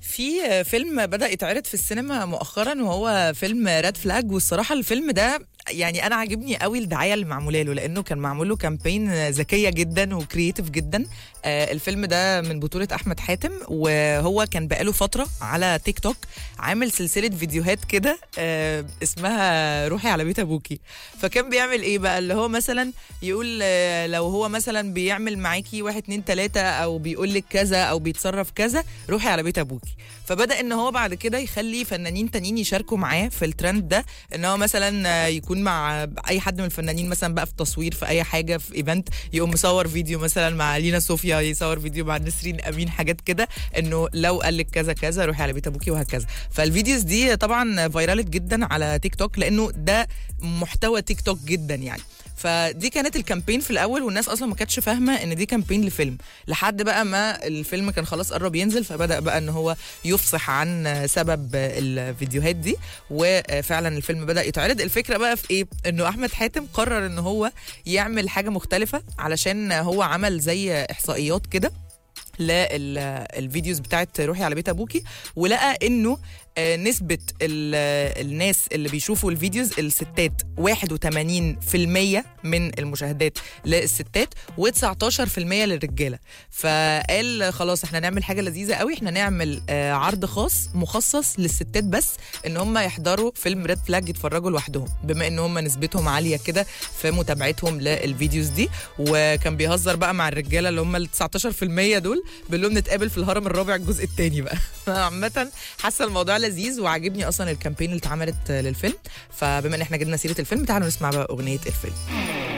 في فيلم بدأ يتعرض في السينما مؤخرا وهو فيلم راد فلاج والصراحة الفيلم ده يعني انا عاجبني قوي الدعايه اللي معموله له لانه كان معمول له كامبين ذكيه جدا وكرييتيف جدا آه الفيلم ده من بطوله احمد حاتم وهو كان بقاله فتره على تيك توك عامل سلسله فيديوهات كده آه اسمها روحي على بيت ابوكي فكان بيعمل ايه بقى اللي هو مثلا يقول آه لو هو مثلا بيعمل معاكي واحد اتنين تلاته او بيقول لك كذا او بيتصرف كذا روحي على بيت ابوكي فبدا ان هو بعد كده يخلي فنانين تانيين يشاركوا معاه في الترند ده ان هو مثلا يكون مع اي حد من الفنانين مثلا بقى في تصوير في اي حاجه في ايفنت يقوم مصور فيديو مثلا مع لينا صوفيا يصور فيديو مع نسرين امين حاجات كده انه لو قال لك كذا كذا روحي على بيت ابوكي وهكذا فالفيديوز دي طبعا فايرالت جدا على تيك توك لانه ده محتوى تيك توك جدا يعني فدي كانت الكامبين في الاول والناس اصلا ما كانتش فاهمه ان دي كامبين لفيلم لحد بقى ما الفيلم كان خلاص قرب ينزل فبدا بقى ان هو يفصح عن سبب الفيديوهات دي وفعلا الفيلم بدا يتعرض الفكره بقى في ايه انه احمد حاتم قرر ان هو يعمل حاجه مختلفه علشان هو عمل زي احصائيات كده للفيديوز بتاعت روحي على بيت ابوكي ولقى انه نسبة الناس اللي بيشوفوا الفيديوز الستات 81% من المشاهدات للستات و19% للرجالة فقال خلاص احنا نعمل حاجة لذيذة قوي احنا نعمل عرض خاص مخصص للستات بس ان هم يحضروا فيلم ريد فلاج يتفرجوا لوحدهم بما ان هم نسبتهم عالية كده في متابعتهم للفيديوز دي وكان بيهزر بقى مع الرجالة اللي هم ال 19% دول بيقول لهم نتقابل في الهرم الرابع الجزء الثاني بقى عامة حاسة الموضوع لذيذ وعاجبني اصلا الكامبين اللي اتعملت للفيلم فبما ان احنا جبنا سيره الفيلم تعالوا نسمع بقى اغنيه الفيلم